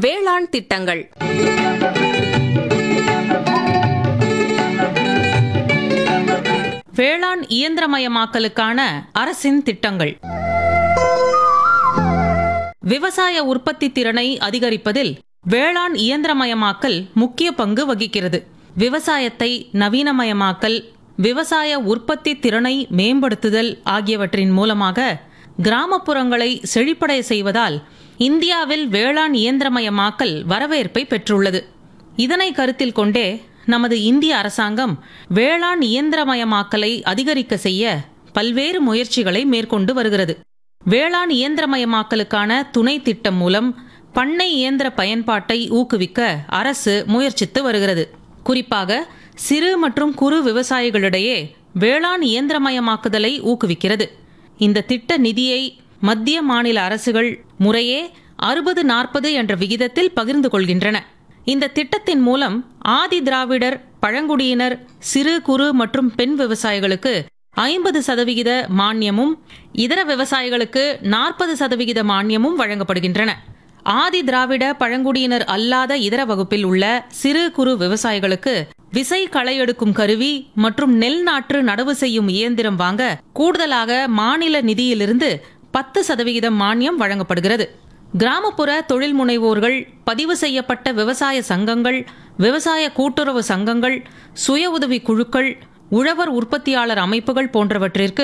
வேளாண் திட்டங்கள் வேளாண் இயந்திரமயமாக்கலுக்கான அரசின் திட்டங்கள் விவசாய உற்பத்தி திறனை அதிகரிப்பதில் வேளாண் இயந்திரமயமாக்கல் முக்கிய பங்கு வகிக்கிறது விவசாயத்தை நவீனமயமாக்கல் விவசாய உற்பத்தி திறனை மேம்படுத்துதல் ஆகியவற்றின் மூலமாக கிராமப்புறங்களை செழிப்படைய செய்வதால் இந்தியாவில் வேளாண் இயந்திரமயமாக்கல் வரவேற்பை பெற்றுள்ளது இதனை கருத்தில் கொண்டே நமது இந்திய அரசாங்கம் வேளாண் இயந்திரமயமாக்கலை அதிகரிக்க செய்ய பல்வேறு முயற்சிகளை மேற்கொண்டு வருகிறது வேளாண் இயந்திரமயமாக்கலுக்கான துணை திட்டம் மூலம் பண்ணை இயந்திர பயன்பாட்டை ஊக்குவிக்க அரசு முயற்சித்து வருகிறது குறிப்பாக சிறு மற்றும் குறு விவசாயிகளிடையே வேளாண் இயந்திரமயமாக்குதலை ஊக்குவிக்கிறது இந்த திட்ட நிதியை மத்திய மாநில அரசுகள் முறையே அறுபது நாற்பது என்ற விகிதத்தில் பகிர்ந்து கொள்கின்றன இந்த திட்டத்தின் மூலம் ஆதி திராவிடர் பழங்குடியினர் சிறு குறு மற்றும் பெண் விவசாயிகளுக்கு ஐம்பது சதவிகித மானியமும் இதர விவசாயிகளுக்கு நாற்பது சதவிகித மானியமும் வழங்கப்படுகின்றன ஆதி திராவிட பழங்குடியினர் அல்லாத இதர வகுப்பில் உள்ள சிறு குறு விவசாயிகளுக்கு விசை களை எடுக்கும் கருவி மற்றும் நெல் நாற்று நடவு செய்யும் இயந்திரம் வாங்க கூடுதலாக மாநில நிதியிலிருந்து பத்து சதவிகிதம் மானியம் வழங்கப்படுகிறது கிராமப்புற தொழில் முனைவோர்கள் பதிவு செய்யப்பட்ட விவசாய சங்கங்கள் விவசாய கூட்டுறவு சங்கங்கள் சுய உதவி குழுக்கள் உழவர் உற்பத்தியாளர் அமைப்புகள் போன்றவற்றிற்கு